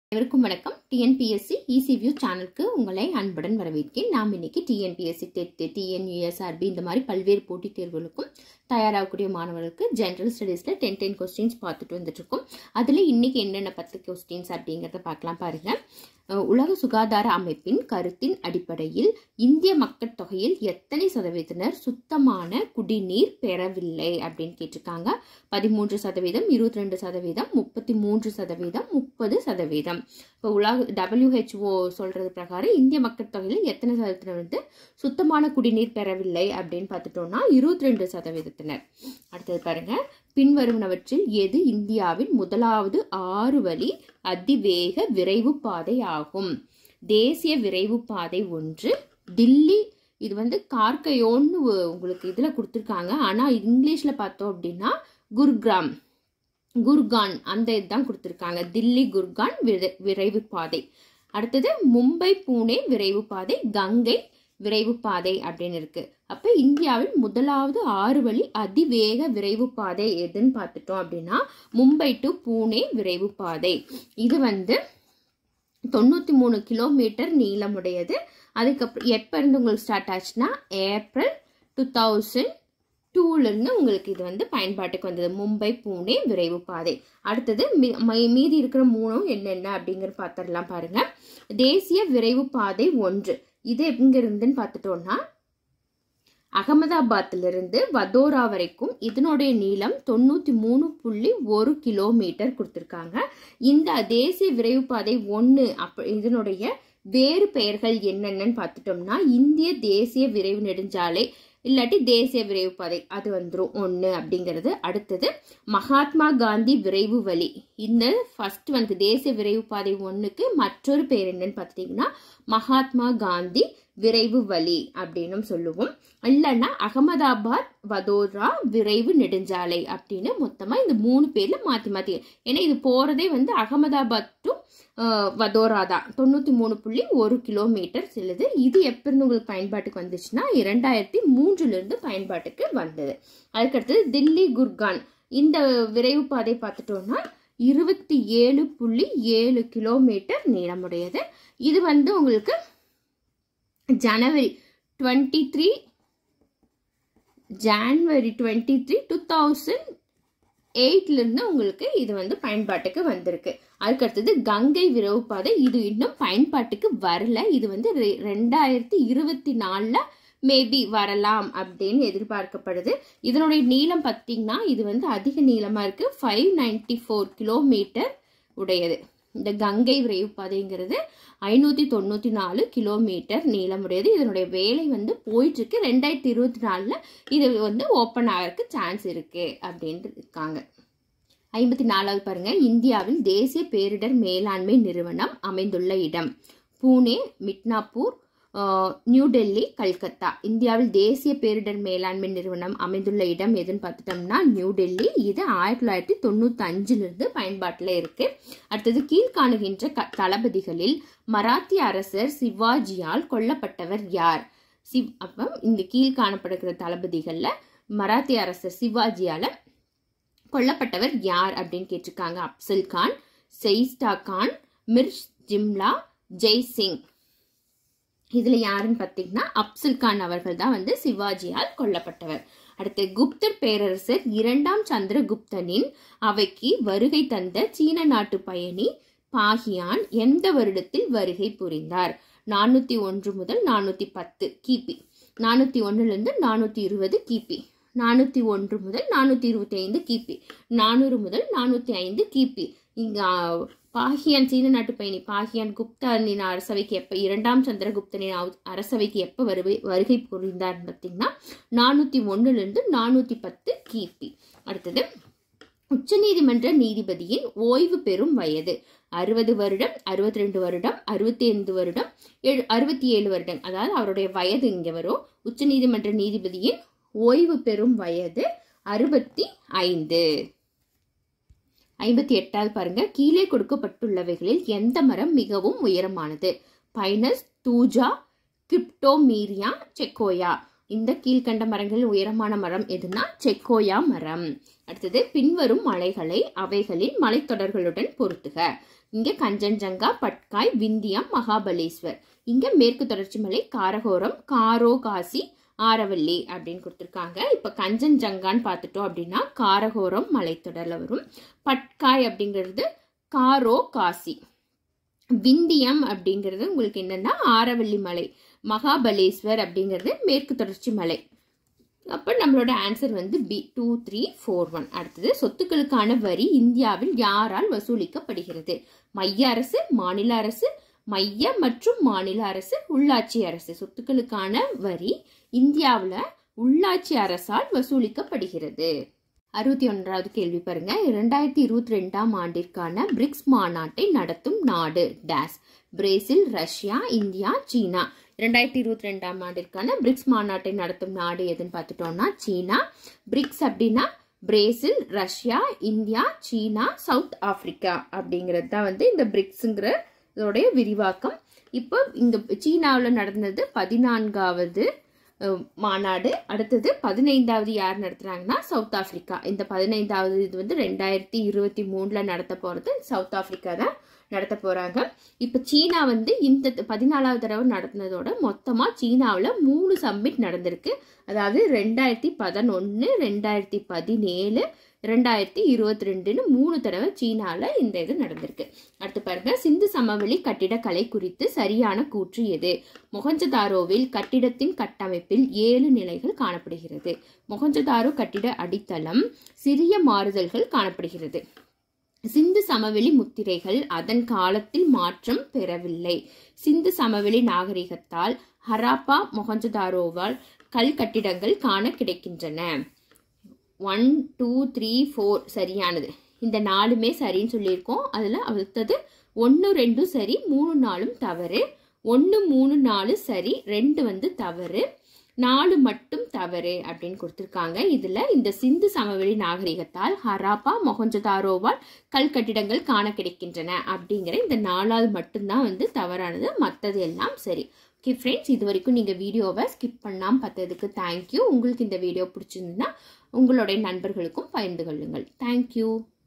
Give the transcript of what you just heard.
அனைவருக்கும் வணக்கம் டிஎன்பிஎஸ்சி இசிவியூ சேனலுக்கு உங்களை அன்புடன் வரவேற்கிறேன் நாம் இன்னைக்கு டிஎன்பிஎஸ்சி டெட் டிஎன்யூஎஸ்ஆர்பி இந்த மாதிரி பல்வேறு போட்டித் தேர்வுகளுக்கும் தயாராகக்கூடிய மாணவர்களுக்கு ஜென்ரல் ஸ்டடீஸில் டென் டென் கொஸ்டின்ஸ் பார்த்துட்டு வந்துட்டு இருக்கோம் அதில் இன்னைக்கு என்னென்ன பத்து கொஸ்டின்ஸ் அப்படிங்கிறத பார்க்கலாம் பாருங்க அஹ் உலக சுகாதார அமைப்பின் கருத்தின் அடிப்படையில் இந்திய மக்கள் தொகையில் எத்தனை சதவீதத்தினர் சுத்தமான குடிநீர் பெறவில்லை அப்படின்னு கேட்டிருக்காங்க பதிமூன்று சதவீதம் இருபத்தி ரெண்டு சதவீதம் முப்பத்தி மூன்று சதவீதம் முப்பது சதவீதம் இப்போ உலக டபிள்யூஹெச்ஓ சொல்றது பிரகாரம் இந்திய மக்கள் தொகையில் எத்தனை சதவீதத்தினர் வந்து சுத்தமான குடிநீர் பெறவில்லை அப்படின்னு பார்த்துட்டோம்னா இருபத்தி ரெண்டு சதவீதத்தினர் அடுத்தது பாருங்க பின்வருவனவற்றில் எது இந்தியாவின் முதலாவது ஆறு வழி அதிவேக விரைவு பாதை ஆகும் தேசிய விரைவு பாதை ஒன்று தில்லி இது வந்து கார்கையோன்னு உங்களுக்கு இதில் கொடுத்துருக்காங்க ஆனால் இங்கிலீஷில் பார்த்தோம் அப்படின்னா குர்கிராம் குர்கான் அந்த இதுதான் கொடுத்துருக்காங்க தில்லி குர்கான் விரை- விரைவு பாதை அடுத்தது மும்பை பூனே விரைவு பாதை கங்கை விரைவு பாதை அப்படின்னு இருக்கு அப்ப இந்தியாவில் முதலாவது ஆறு வழி அதிவேக விரைவு பாதை எதுன்னு பார்த்துட்டோம் அப்படின்னா மும்பை டு பூனே விரைவு பாதை இது வந்து தொண்ணூற்றி மூணு கிலோமீட்டர் நீளமுடையது அதுக்கப்புறம் எப்போ இருந்து உங்களுக்கு ஸ்டார்ட் ஆச்சுன்னா ஏப்ரல் டூ தௌசண்ட் டூலேருந்து உங்களுக்கு இது வந்து பயன்பாட்டுக்கு வந்தது மும்பை பூனே விரைவு பாதை அடுத்தது மீ- மீ- மீதி இருக்கிற மூணும் என்னென்ன அப்படிங்கிற பார்த்துடலாம் பாருங்க தேசிய விரைவு பாதை ஒன்று இது எங்க இருந்துன்னு பார்த்துட்டோம்னா அகமதாபாத்திலிருந்து வதோரா வரைக்கும் இதனுடைய நீளம் தொண்ணூற்றி மூணு புள்ளி ஒரு கிலோமீட்டர் கொடுத்துருக்காங்க இந்த தேசிய விரைவு பாதை ஒன்று அப்ப இதனுடைய வேறு பெயர்கள் என்னென்னன்னு பார்த்துட்டோம்னா இந்திய தேசிய விரைவு நெடுஞ்சாலை இல்லாட்டி தேசிய விரைவு பாதை அது வந்துடும் ஒன்று அப்படிங்கிறது அடுத்தது மகாத்மா காந்தி விரைவு வழி இந்த ஃபர்ஸ்ட் வந்து தேசிய விரைவு பாதை ஒன்றுக்கு மற்றொரு பேர் என்னன்னு பார்த்துட்டிங்கன்னா மகாத்மா காந்தி விரைவு வழி அப்படின்னும் சொல்லுவோம் இல்லைன்னா அகமதாபாத் வதோதரா விரைவு நெடுஞ்சாலை அப்படின்னு மொத்தமாக இந்த மூணு பேரில் மாற்றி மாற்றி ஏன்னா இது போகிறதே வந்து அகமதாபாத் டு வதோரா தான் தொண்ணூற்றி மூணு புள்ளி ஒரு கிலோமீட்டர் செல்லுது இது எப்போ இருந்து உங்களுக்கு பயன்பாட்டுக்கு வந்துச்சுன்னா இரண்டாயிரத்தி மூன்றுலேருந்து பயன்பாட்டுக்கு வந்தது அதுக்கடுத்தது தில்லி குர்கான் இந்த விரைவு பாதை பார்த்துட்டோம்னா இருபத்தி ஏழு புள்ளி ஏழு கிலோமீட்டர் நீளமுடையது இது வந்து உங்களுக்கு January twenty three January twenty three two thousand எயிட்லேருந்து உங்களுக்கு இது வந்து பயன்பாட்டுக்கு வந்திருக்கு அதுக்கடுத்தது கங்கை விரைவு பாதை இது இன்னும் பயன்பாட்டுக்கு வரல இது வந்து ரெ- ரெண்டாயிரத்தி இருபத்தி நாலில் மேபி வரலாம் அப்படின்னு எதிர்பார்க்கப்படுது இதனுடைய நீளம் பார்த்தீங்கன்னா இது வந்து அதிக நீளமாக இருக்குது ஃபைவ் நைன்டி ஃபோர் கிலோமீட்டர் உடையது இந்த கங்கை விரைவு பாதைங்கிறது ஐநூற்றி தொண்ணூற்றி நாலு கிலோமீட்டர் நீளமுடையது இதனுடைய வேலை வந்து போயிட்டு இருக்கு ரெண்டாயிரத்தி இருபத்தி நாலில் இது வந்து ஓப்பன் ஆகிறதுக்கு சான்ஸ் இருக்கு அப்படின்ட்டு இருக்காங்க ஐம்பத்தி நாலாவது பாருங்க இந்தியாவில் தேசிய பேரிடர் மேலாண்மை நிறுவனம் அமைந்துள்ள இடம் பூனே மிட்னாப்பூர் ஆஹ், நியூ டெல்லி கல்கத்தா இந்தியாவில் தேசிய பேரிடர் மேலாண்மை நிறுவனம் அமைந்துள்ள இடம் எதுன்னு பார்த்துட்டோம்னா நியூ டெல்லி இது ஆயிரத்தி தொள்ளாயிரத்தி தொண்ணூத்தி அஞ்சுலேருந்து பயன்பாட்டில் இருக்கு அடுத்தது கீழ்காணுகின்ற க தளபதிகளில் மராத்திய அரசர் சிவாஜியால் கொல்லப்பட்டவர் யார் சிவ் அப்போ இந்த கீழ் காணப்படுகிற தளபதிகளில் மராத்திய அரசர் சிவாஜியால கொல்லப்பட்டவர் யார் அப்படின்னு கேட்டிருக்காங்க அப்சல் கான் செயிஸ்டா கான் மிர்ச் ஜிம்லா ஜெய்சிங் இதுல யாருன்னு பார்த்தீங்கன்னா அப்சல் கான் அவர்கள் தான் வந்து சிவாஜியால் கொல்லப்பட்டவர் அடுத்து குப்தர் பேரரசர் இரண்டாம் சந்திரகுப்தனின் அவைக்கு வருகை தந்த சீன நாட்டு பயணி பாகியான் எந்த வருடத்தில் வருகை புரிந்தார் நானூத்தி ஒன்று முதல் நானூத்தி பத்து கிபி நானூத்தி ஒண்ணுல இருந்து நானூத்தி இருபது கிபி நானூத்தி ஒன்று முதல் நானூத்தி இருபத்தி ஐந்து கிபி நானூறு முதல் நானூத்தி ஐந்து கிபி இங்க ஆ, பாகியான் சீன நாட்டு பயணி பாகியான் குப்தனின் அரசவைக்கு எப்ப இரண்டாம் சந்திரகுப்தனின் அவ- அரசவைக்கு எப்ப வருகை வருகை புரிந்தார் பார்த்தீங்கன்னா நானூத்தி ஒண்ணுல இருந்து நானூத்தி பத்து கிபி அடுத்தது உச்சநீதிமன்ற நீதிபதியின் ஓய்வு பெறும் வயது அறுபது வருடம் அறுபத்தி ரெண்டு வருடம் அறுபத்தி ஐந்து வருடம் ஏழு அறுபத்தி ஏழு வருடம் அதாவது அவருடைய வயது இங்கே வரும் உச்சநீதிமன்ற நீதிபதியின் ஓய்வு பெறும் வயது அறுபத்தி ஐந்து ஐம்பத்தி எட்டாவது பாருங்க கீழே கொடுக்கப்பட்டுள்ளவைகளில் எந்த மரம் மிகவும் உயரமானது பைனஸ் தூஜா கிரிப்டோமீரியா செக்கோயா இந்த கீழ்கண்ட மரங்களில் உயரமான மரம் எதுனா செக்கோயா மரம் அடுத்தது பின்வரும் மலைகளை அவைகளின் மலைத்தொடர்களுடன் பொருத்துக இங்க கஞ்சன்ஜங்கா பட்காய் விந்தியம் மகாபலேஸ்வர் இங்க மேற்கு தொடர்ச்சி மலை காரகோரம் காரோ காசி ஆரவல்லி அப்படின்னு கொடுத்துருக்காங்க இப்போ கஞ்சன்ஜங்கான்னு பார்த்துட்டோம் அப்படின்னா காரகோரம் மலைத்தொடரில் வரும் பட்காய் அப்படிங்கிறது காரோ காசி விந்தியம் அப்படிங்கிறது உங்களுக்கு என்னன்னா ஆரவல்லி மலை மகாபலேஸ்வர் அப்படிங்கிறது மேற்கு தொடர்ச்சி மலை அப்போ நம்மளோட ஆன்சர் வந்து B two three four one அடுத்தது சொத்துக்களுக்கான வரி இந்தியாவில் யாரால் வசூலிக்கப்படுகிறது மைய அரசு மாநில அரசு மைய மற்றும் மாநில அரசு உள்ளாட்சி அரசு சொத்துக்களுக்கான வரி இந்தியாவில் உள்ளாட்சி அரசால் வசூலிக்கப்படுகிறது அறுபத்தி ஒன்றாவது கேள்வி பாருங்க இரண்டாயிரத்தி இருபத்தி ரெண்டாம் ஆண்டிற்கான பிரிக்ஸ் மாநாட்டை நடத்தும் நாடு டேஸ் பிரேசில் ரஷ்யா இந்தியா சீனா இரண்டாயிரத்தி இருபத்தி ரெண்டாம் ஆண்டிற்கான பிரிக்ஸ் மாநாட்டை நடத்தும் நாடு எதுன்னு பார்த்துட்டோம்னா சீனா பிரிக்ஸ் அப்படின்னா Brazil Russia India China South Africa அப்படிங்கிறது தான் வந்து இந்த பிரிக்ஸுங்கிற இதோடைய விரிவாக்கம் இப்போ இங்க சீனாவில் நடந்தது பதினான்காவது மாநாடு அடுத்தது பதினைந்தாவது யார் நடத்துறாங்கன்னா சவுத் ஆப்பிரிக்கா இந்த பதினைந்தாவது இது வந்து ரெண்டாயிரத்தி இருபத்தி மூணுல நடத்த போறது சவுத் ஆப்பிரிக்கா தான் நடத்த போறாங்க இப்போ சீனா வந்து இந்த பதினாலாவது தடவை நடத்தினதோட மொத்தமா சீனாவில் மூணு சம்மிட் நடந்திருக்கு அதாவது ரெண்டாயிரத்தி பதினொன்று ரெண்டாயிரத்தி பதினேழு ரெண்டாயிரத்தி இருபத்தி ரெண்டுன்னு மூணு தடவை சீனாவில் இந்த இது நடந்திருக்கு அடுத்து பாருங்க சிந்து சமவெளி கட்டிடக்கலை குறித்து சரியான கூற்று எது மொகஞ்சதாரோவில் கட்டிடத்தின் கட்டமைப்பில் ஏழு நிலைகள் காணப்படுகிறது மொகஞ்சதாரோ கட்டிட அடித்தளம் சிறிய மாறுதல்கள் காணப்படுகிறது சிந்து சமவெளி முத்திரைகள் அதன் காலத்தில் மாற்றம் பெறவில்லை சிந்து சமவெளி நாகரிகத்தால் ஹராப்பா மொஹஞ்சதாரோவால் கல் கட்டிடங்கள் காண கிடைக்கின்றன ஒன் டூ த்ரீ ஃபோர் சரியானது இந்த நாலுமே சரின்னு சொல்லியிருக்கோம் அதில் அடுத்தது ஒன்று ரெண்டும் சரி மூணு நாலும் தவறு ஒன்று மூணு நாலு சரி ரெண்டு வந்து தவறு நாலு மட்டும் தவறு அப்படின்னு கொடுத்துருக்காங்க இதில் இந்த சிந்து சமவெளி நாகரிகத்தால் ஹராப்பா மொஹஞ்சதாரோவால் கல் கட்டிடங்கள் காண கிடைக்கின்றன அப்படிங்கிற இந்த நாலாவது மட்டும்தான் வந்து தவறானது மற்றது எல்லாம் சரி ஓகே ஃப்ரெண்ட்ஸ் இது வரைக்கும் நீங்கள் வீடியோவை ஸ்கிப் பண்ணாமல் பார்த்ததுக்கு தேங்க்யூ உங்களுக்கு இந்த வீடியோ பிடிச்சிருந்துன்னா உங்களுடைய நண்பர்களுக்கும் பகிர்ந்து கொள்ளுங்கள் தேங்க்யூ